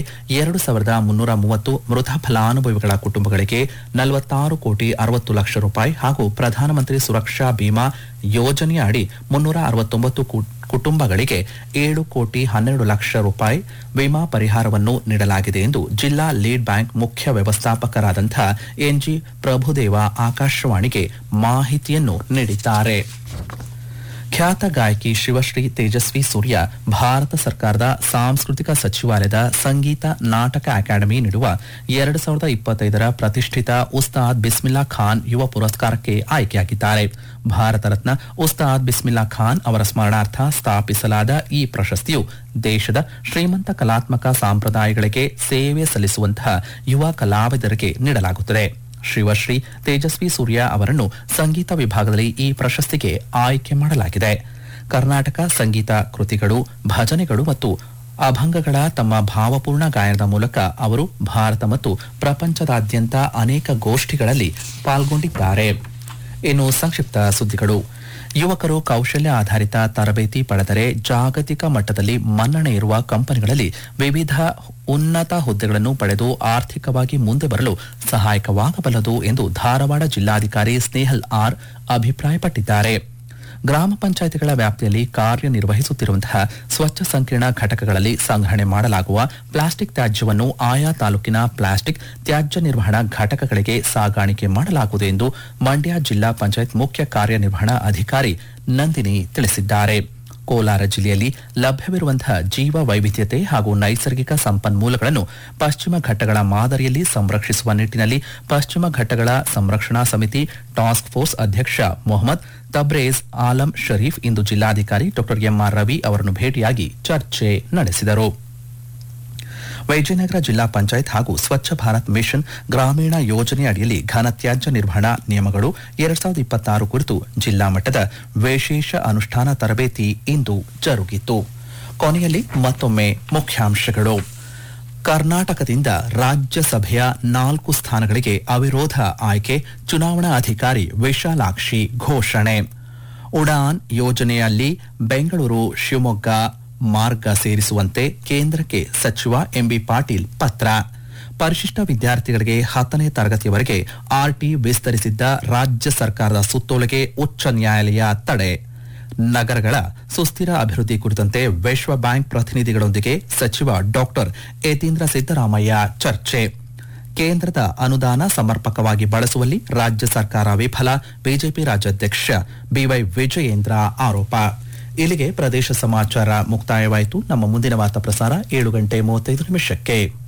ಎರಡು ಸಾವಿರದ ಮುನ್ನೂರ ಮೂವತ್ತು ಮೃತ ಫಲಾನುಭವಿಗಳ ಕುಟುಂಬಗಳಿಗೆ ನಲವತ್ತಾರು ಕೋಟಿ ಅರವತ್ತು ಲಕ್ಷ ರೂಪಾಯಿ ಹಾಗೂ ಪ್ರಧಾನಮಂತ್ರಿ ಸುರಕ್ಷಾ ಬಿಮಾ ಯೋಜನೆಯ ಅಡಿ ಮುನ್ನೂರ ಅರವತ್ತೊಂಬತ್ತು ಕು- ಕುಟುಂಬಗಳಿಗೆ ಏಳು ಕೋಟಿ ಹನ್ನೆರಡು ಲಕ್ಷ ರೂಪಾಯಿ ವಿಮಾ ಪರಿಹಾರವನ್ನು ನೀಡಲಾಗಿದೆ ಎಂದು ಜಿಲ್ಲಾ ಲೀಡ್ ಬ್ಯಾಂಕ್ ಮುಖ್ಯ ವ್ಯವಸ್ಥಾಪಕರಾದಂಥ ಎನ್ಜಿ ಪ್ರಭುದೇವ ಆಕಾಶವಾಣಿಗೆ ಮಾಹಿತಿಯನ್ನು ನೀಡಿದ್ದಾರೆ ಖ್ಯಾತ ಗಾಯಕಿ ಶಿವಶ್ರೀ ತೇಜಸ್ವಿ ಸೂರ್ಯ ಭಾರತ ಸರ್ಕಾರದ ಸಾಂಸ್ಕೃತಿಕ ಸಚಿವಾಲಯದ ಸಂಗೀತ ನಾಟಕ ಅಕಾಡೆಮಿ ನೀಡುವ ಎರಡು ಸಾವಿರದ ಇಪ್ಪತ್ತೈದರ ಪ್ರತಿಷ್ಠಿತ ಉಸ್ತಾದ್ ಬಿಸ್ಮಿಲ್ಲಾ ಖಾನ್ ಯುವ ಪುರಸ್ಕಾರಕ್ಕೆ ಆಯ್ಕೆಯಾಗಿದ್ದಾರೆ ಭಾರತ ರತ್ನ ಉಸ್ತಾದ್ ಬಿಸ್ಮಿಲ್ಲಾ ಖಾನ್ ಅವರ ಸ್ಮರಣಾರ್ಥ ಸ್ಥಾಪಿಸಲಾದ ಈ ಪ್ರಶಸ್ತಿಯು ದೇಶದ ಶ್ರೀಮಂತ ಕಲಾತ್ಮಕ ಸಂಪ್ರದಾಯಗಳಿಗೆ ಸೇವೆ ಸಲ್ಲಿಸುವಂತಹ ಯುವ ಕಲಾವಿದರಿಗೆ ನೀಡಲಾಗುತ್ತದೆ ಶಿವಶ್ರೀ ತೇಜಸ್ವಿ ಸೂರ್ಯ ಅವರನ್ನು ಸಂಗೀತ ವಿಭಾಗದಲ್ಲಿ ಈ ಪ್ರಶಸ್ತಿಗೆ ಆಯ್ಕೆ ಮಾಡಲಾಗಿದೆ ಕರ್ನಾಟಕ ಸಂಗೀತ ಕೃತಿಗಳು ಭಜನೆಗಳು ಮತ್ತು ಅಭಂಗಗಳ ತಮ್ಮ ಭಾವಪೂರ್ಣ ಗಾಯನದ ಮೂಲಕ ಅವರು ಭಾರತ ಮತ್ತು ಪ್ರಪಂಚದಾದ್ಯಂತ ಅನೇಕ ಗೋಷ್ಠಿಗಳಲ್ಲಿ ಪಾಲ್ಗೊಂಡಿದ್ದಾರೆ ಇನ್ನು ಸಂಕ್ಷಿಪ್ತ ಸುದ್ದಿಗಳು ಯುವಕರು ಕೌಶಲ್ಯ ಆಧಾರಿತ ತರಬೇತಿ ಪಡೆದರೆ ಜಾಗತಿಕ ಮಟ್ಟದಲ್ಲಿ ಮನ್ನಣೆ ಇರುವ ಕಂಪನಿಗಳಲ್ಲಿ ವಿವಿಧ ಉನ್ನತ ಹುದ್ದೆಗಳನ್ನು ಪಡೆದು ಆರ್ಥಿಕವಾಗಿ ಮುಂದೆ ಬರಲು ಸಹಾಯಕವಾಗಬಲ್ಲದು ಎಂದು ಧಾರವಾಡ ಜಿಲ್ಲಾಧಿಕಾರಿ ಸ್ನೇಹಲ್ ಆರ್ ಅಭಿಪ್ರಾಯಪಟ್ಟಿದ್ದಾರೆ ಗ್ರಾಮ ಪಂಚಾಯಿತಿಗಳ ವ್ಯಾಪ್ತಿಯಲ್ಲಿ ಕಾರ್ಯನಿರ್ವಹಿಸುತ್ತಿರುವಂತಹ ಸ್ವಚ್ಛ ಸಂಕೀರ್ಣ ಘಟಕಗಳಲ್ಲಿ ಸಂಗ್ರಹಣೆ ಮಾಡಲಾಗುವ ಪ್ಲಾಸ್ಟಿಕ್ ತ್ಯಾಜ್ಯವನ್ನು ಆಯಾ ತಾಲೂಕಿನ ಪ್ಲಾಸ್ಟಿಕ್ ತ್ಯಾಜ್ಯ ನಿರ್ವಹಣಾ ಘಟಕಗಳಿಗೆ ಸಾಗಾಣಿಕೆ ಮಾಡಲಾಗುವುದು ಎಂದು ಮಂಡ್ಯ ಜಿಲ್ಲಾ ಪಂಚಾಯತ್ ಮುಖ್ಯ ಕಾರ್ಯನಿರ್ವಹಣಾ ಅಧಿಕಾರಿ ನಂದಿನಿ ತಿಳಿಸಿದ್ದಾರೆ ಕೋಲಾರ ಜಿಲ್ಲೆಯಲ್ಲಿ ಲಭ್ಯವಿರುವಂತಹ ಜೀವ ವೈವಿಧ್ಯತೆ ಹಾಗೂ ನೈಸರ್ಗಿಕ ಸಂಪನ್ಮೂಲಗಳನ್ನು ಪಶ್ಚಿಮ ಘಟ್ಟಗಳ ಮಾದರಿಯಲ್ಲಿ ಸಂರಕ್ಷಿಸುವ ನಿಟ್ಟಿನಲ್ಲಿ ಪಶ್ಚಿಮ ಘಟ್ಟಗಳ ಸಂರಕ್ಷಣಾ ಸಮಿತಿ ಟಾಸ್ಕ್ ಫೋರ್ಸ್ ಅಧ್ಯಕ್ಷ ಮೊಹಮ್ಮದ್ ತಬ್ರೇಜ್ ಆಲಂ ಶರೀಫ್ ಇಂದು ಜಿಲ್ಲಾಧಿಕಾರಿ ಡಾ ಎಂಆರ್ ರವಿ ಅವರನ್ನು ಭೇಟಿಯಾಗಿ ಚರ್ಚೆ ನಡೆಸಿದರು ವಿಜಯನಗರ ಜಿಲ್ಲಾ ಪಂಚಾಯತ್ ಹಾಗೂ ಸ್ವಚ್ಛ ಭಾರತ್ ಮಿಷನ್ ಗ್ರಾಮೀಣ ಯೋಜನೆ ಅಡಿಯಲ್ಲಿ ಘನತ್ಯಾಜ್ಯ ನಿರ್ವಹಣಾ ನಿಯಮಗಳು ಎರಡ್ ಸಾವಿರದ ಇಪ್ಪತ್ತಾರು ಕುರಿತು ಜಿಲ್ಲಾ ಮಟ್ಟದ ವಿಶೇಷ ಅನುಷ್ಠಾನ ತರಬೇತಿ ಇಂದು ಜರುಗಿತು ಕೊನೆಯಲ್ಲಿ ಮತ್ತೊಮ್ಮೆ ಮುಖ್ಯಾಂಶಗಳು ಕರ್ನಾಟಕದಿಂದ ರಾಜ್ಯಸಭೆಯ ನಾಲ್ಕು ಸ್ಥಾನಗಳಿಗೆ ಅವಿರೋಧ ಆಯ್ಕೆ ಚುನಾವಣಾ ಅಧಿಕಾರಿ ವಿಶಾಲಾಕ್ಷಿ ಘೋಷಣೆ ಉಡಾನ್ ಯೋಜನೆಯಲ್ಲಿ ಬೆಂಗಳೂರು ಶಿವಮೊಗ್ಗ ಮಾರ್ಗ ಸೇರಿಸುವಂತೆ ಕೇಂದ್ರಕ್ಕೆ ಸಚಿವ ಎಂಬಿ ಪಾಟೀಲ್ ಪತ್ರ ಪರಿಶಿಷ್ಟ ವಿದ್ಯಾರ್ಥಿಗಳಿಗೆ ಹತ್ತನೇ ತರಗತಿಯವರೆಗೆ ಆರ್ಟಿ ವಿಸ್ತರಿಸಿದ್ದ ರಾಜ್ಯ ಸರ್ಕಾರದ ಸುತ್ತೋಲೆಗೆ ಉಚ್ಚ ನ್ಯಾಯಾಲಯ ತಡೆ ನಗರಗಳ ಸುಸ್ಥಿರ ಅಭಿವೃದ್ಧಿ ಕುರಿತಂತೆ ವಿಶ್ವ ಬ್ಯಾಂಕ್ ಪ್ರತಿನಿಧಿಗಳೊಂದಿಗೆ ಸಚಿವ ಡಾಕ್ಟರ್ ಯತೀಂದ್ರ ಸಿದ್ದರಾಮಯ್ಯ ಚರ್ಚೆ ಕೇಂದ್ರದ ಅನುದಾನ ಸಮರ್ಪಕವಾಗಿ ಬಳಸುವಲ್ಲಿ ರಾಜ್ಯ ಸರ್ಕಾರ ವಿಫಲ ಬಿಜೆಪಿ ರಾಜ್ಯಾಧ್ಯಕ್ಷ ಬಿವೈ ವಿಜಯೇಂದ್ರ ಆರೋಪ ಇಲ್ಲಿಗೆ ಪ್ರದೇಶ ಸಮಾಚಾರ ಮುಕ್ತಾಯವಾಯಿತು ನಮ್ಮ ಮುಂದಿನ ವಾರ್ತಾ ಪ್ರಸಾರ ಏಳು ಗಂಟೆ ಮೂವತ್ತೈದು ನಿಮಿಷಕ್ಕೆ